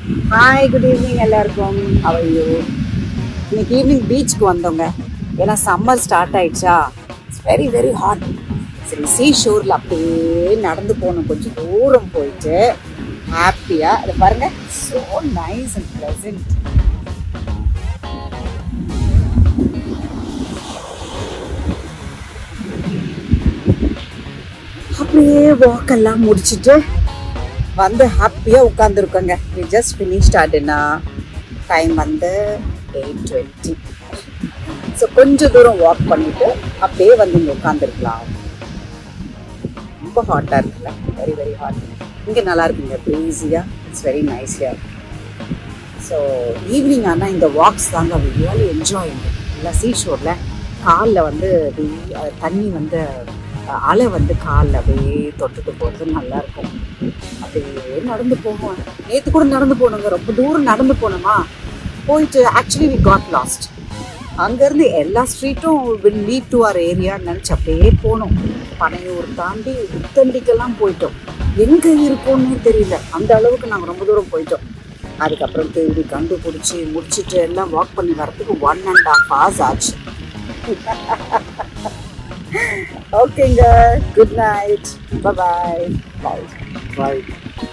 hi good evening எல்லாருக்கும் அவையோ இன்னைக்கு evening பீச்சுக்கு வந்தோங்க ஏன்னா சம்மர் ஸ்டார்ட் ஆயிடுச்சா இட்ஸ் வெரி வெரி ஹாட் சரி சீ ஷோரில் அப்படியே நடந்து போகணும் கொஞ்சம் தூரம் போயிட்டு ஹாப்பியாக அதை பாருங்க ஸோ நைஸ் அண்ட் ப்ளசன்ட் அப்படியே வாக் எல்லாம் முடிச்சிட்டு வந்து ஹாப்பியாக உட்காந்துருக்கோங்க வி ஜஸ்ட் ஃபினிஷ்ட் ஆடுனா டைம் வந்து எயிட் டுவெண்ட்டி ஸோ கொஞ்சம் தூரம் வாக் பண்ணிட்டு அப்படியே வந்து இங்கே உட்காந்துருக்கலாம் ரொம்ப ஹாட்டாக இருக்குல்ல வெரி வெரி ஹாட் இங்கே நல்லா இருக்குங்க ப்ரீஸியாக it's very nice here so evening ஆனால் இந்த வாக்ஸ் தாங்க ரியலி என்ஜாய் இல்லை சீஷோரில் காலில் வந்து அப்படியே, அஹ், தண்ணி வந்து அஹ், அலை வந்து காலில் அப்படியே தொட்டுட்டு போகிறது நல்லாயிருக்கும் அப்படியே நடந்து போவோம் நேற்று கூட நடந்து போனோங்க ரொம்ப தூரம் நடந்து போனோமா போயிட்டு ஆக்சுவலி வி காட் லாஸ்ட் அங்கேருந்து எல்லா ஸ்ட்ரீட்டும் வில் லீட் டு அவர் ஏரியான்னு நினச்சி அப்படியே போனோம் பனையூர் தாண்டி உத்தண்டிக்கெல்லாம் போயிட்டோம் எங்கே இருக்கோன்னே தெரியல அந்த அளவுக்கு நாங்கள் ரொம்ப தூரம் போயிட்டோம் அதுக்கப்புறம் தேடி கண்டுபிடிச்சி முடிச்சுட்டு எல்லாம் வாக் பண்ணி வரதுக்கு ஒன் அண்ட் ஹாஃப் ஹவர்ஸ் ஆச்சு ஓகேங்க குட் நைட் பாய் பாய் பாய்